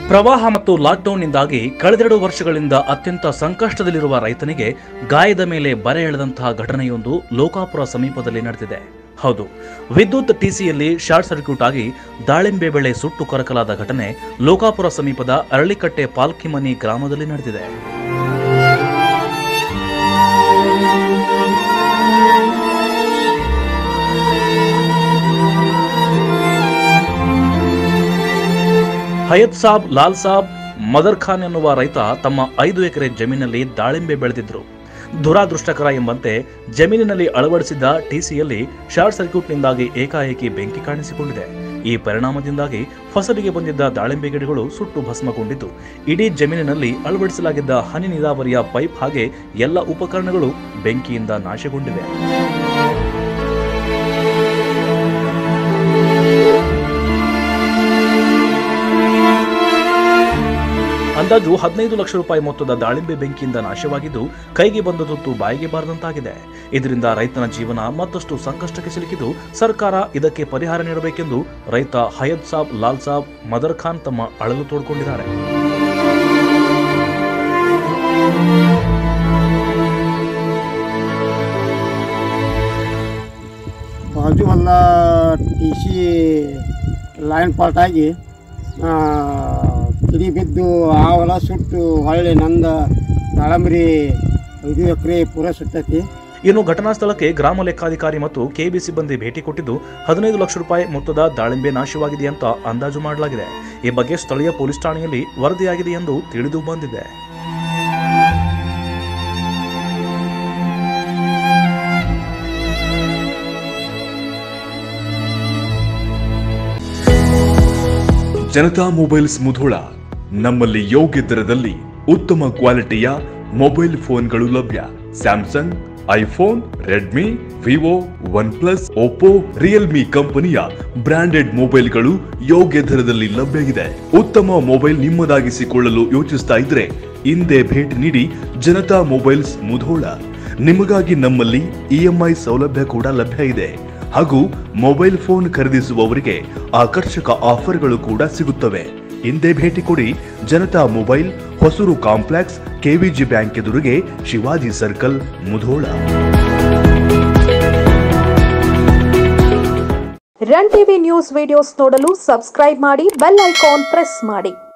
ಪ್ರವಾಹ ಮತ್ತು ಲಾಕ್ಡೌನ್ನಿಂದಾಗಿ ಕಳೆದೆರಡು ವರ್ಷಗಳಿಂದ ಅತ್ಯಂತ ಸಂಕಷ್ಟದಲ್ಲಿರುವ ರೈತನಿಗೆ ಗಾಯದ ಮೇಲೆ ಬರೆ ಎಳೆದಂತಹ ಘಟನೆಯೊಂದು ಲೋಕಾಪುರ ಸಮೀಪದಲ್ಲಿ ನಡೆದಿದೆ ಹೌದು ವಿದ್ಯುತ್ ಟಿಸಿಯಲ್ಲಿ ಶಾರ್ಟ್ ಸರ್ಕ್ಯೂಟ್ ಆಗಿ ದಾಳಿಂಬೆ ಬೆಳೆ ಸುಟ್ಟು ಕರಕಲಾದ ಘಟನೆ ಲೋಕಾಪುರ ಸಮೀಪದ ಅರಳಿಕಟ್ಟೆ ಪಾಲ್ಕಿಮನಿ ಗ್ರಾಮದಲ್ಲಿ ನಡೆದಿದೆ ಹಯತ್ ಸಾಬ್ ಲಾಲ್ ಸಾಬ್ ಮದರ್ ಖಾನ್ ಎನ್ನುವ ರೈತ ತಮ್ಮ ಐದು ಎಕರೆ ಜಮೀನಲ್ಲಿ ದಾಳಿಂಬೆ ಬೆಳೆದಿದ್ರು ದುರಾದೃಷ್ಟಕರ ಎಂಬಂತೆ ಜಮೀನಿನಲ್ಲಿ ಅಳವಡಿಸಿದ್ದ ಟಿಸಿಯಲ್ಲಿ ಶಾರ್ಟ್ ಸರ್ಕ್ಯೂಟ್ನಿಂದಾಗಿ ಏಕಾಏಕಿ ಬೆಂಕಿ ಕಾಣಿಸಿಕೊಂಡಿದೆ ಈ ಪರಿಣಾಮದಿಂದಾಗಿ ಫಸಲಿಗೆ ಬಂದಿದ್ದ ದಾಳಿಂಬೆ ಗಿಡಗಳು ಸುಟ್ಟು ಭಸ್ಮಗೊಂಡಿದ್ದು ಇಡೀ ಜಮೀನಿನಲ್ಲಿ ಅಳವಡಿಸಲಾಗಿದ್ದ ಹನಿ ನೀರಾವರಿಯ ಪೈಪ್ ಹಾಗೆ ಎಲ್ಲ ಉಪಕರಣಗಳು ಬೆಂಕಿಯಿಂದ ನಾಶಗೊಂಡಿವೆ ಅಂದಾಜು ಹದಿನೈದು ಲಕ್ಷ ರೂಪಾಯಿ ಮೊತ್ತದ ದಾಳಿಂಬೆ ಬೆಂಕಿಯಿಂದ ನಾಶವಾಗಿದ್ದು ಕೈಗೆ ಬಂದ ತುತ್ತು ಬಾಯಿಗೆ ಬಾರದಂತಾಗಿದೆ ಇದರಿಂದ ರೈತನ ಜೀವನ ಮತ್ತಷ್ಟು ಸಂಕಷ್ಟಕ್ಕೆ ಸಿಲುಕಿದ್ದು ಸರ್ಕಾರ ಇದಕ್ಕೆ ಪರಿಹಾರ ನೀಡಬೇಕೆಂದು ರೈತ ಹಯದ್ ಸಾಬ್ ಲಾಲ್ ಸಾಬ್ ಮದರ್ ಖಾನ್ ತಮ್ಮ ಅಳಲು ತೋಡ್ಕೊಂಡಿದ್ದಾರೆ ಬಾಜು ಹೊಲ ಟಿ ಸಿ ಲೈನ್ ಪಾಲ್ಟ್ ಆಗಿ ಆ, ಕಿಡಿ ಬಿದ್ದು ಆ ಹೊಲ ಸುಟ್ಟು ಹೊಳ್ಳಿ ನಂದ ದಾಳಂಬ್ರಿ ಐದು ಎಕರೆ ಪೂರ ಸುಟ್ಟೈತಿ ಇನ್ನು ಘಟನಾ ಸ್ಥಳಕ್ಕೆ ಗ್ರಾಮ ಲೆಕ್ಕಾಧಿಕಾರಿ ಮತ್ತು ಕೆಬಿ ಸಿಬ್ಬಂದಿ ಭೇಟಿ ಕೊಟ್ಟಿದ್ದು ಹದಿನೈದು ಲಕ್ಷ ರೂಪಾಯಿ ಮೊತ್ತದ ದಾಳಿಂಬೆ ನಾಶವಾಗಿದೆ ಅಂತ ಅಂದಾಜು ಮಾಡಲಾಗಿದೆ ಈ ಬಗ್ಗೆ ಸ್ಥಳೀಯ ಪೊಲೀಸ್ ಠಾಣೆಯಲ್ಲಿ ವರದಿಯಾಗಿದೆ ಎಂದು ತಿಳಿದು ಬಂದಿದೆ ಜನತಾ ಮೊಬೈಲ್ಸ್ ಮುಧೋಳ ನಮ್ಮಲ್ಲಿ ಯೋಗ್ಯ ದರದಲ್ಲಿ ಉತ್ತಮ ಕ್ವಾಲಿಟಿಯ ಮೊಬೈಲ್ ಫೋನ್ಗಳು ಲಭ್ಯ Samsung iPhone Redmi Vivo OnePlus Oppo Realme ಕಂಪನಿಯ ಬ್ರಾಂಡೆಡ್ ಮೊಬೈಲ್ಗಳು ಯೋಗ್ಯ ದರದಲ್ಲಿ ಲಭ್ಯ ಇದೆ ಉತ್ತಮ ಮೊಬೈಲ್ ನಿಮ್ಮದಾಗಿಸಿಕೊಳ್ಳಲು ಯೋಚಿಸ್ತಾ ಇದ್ರೆ ಹಿಂದೆ ಭೇಟಿ ನೀಡಿ ಜನತಾ ಮೊಬೈಲ್ಸ್ ಮುಧೋಳ ನಿಮಗಾಗಿ ನಮ್ಮಲ್ಲಿ ಇಎಂಐ ಸೌಲಭ್ಯ ಕೂಡ ಲಭ್ಯ ಇದೆ ಹಾಗೂ ಮೊಬೈಲ್ ಫೋನ್ ಖರೀದಿಸುವವರಿಗೆ ಆಕರ್ಷಕ ಆಫರ್ಗಳು ಕೂಡ ಸಿಗುತ್ತವೆ ಹಿಂದೆ ಭೇಟಿ ಕೊಡಿ Janata mobile Hosur complex KVG bank ಎದುರಿಗೆ Shivaji circle Mudhol run TV news videos ನೋಡಲು ಸಬ್ಸ್ಕ್ರೈಬ್ ಮಾಡಿ ಬೆಲ್ ಐಕಾನ್ ಪ್ರೆಸ್ ಮಾಡಿ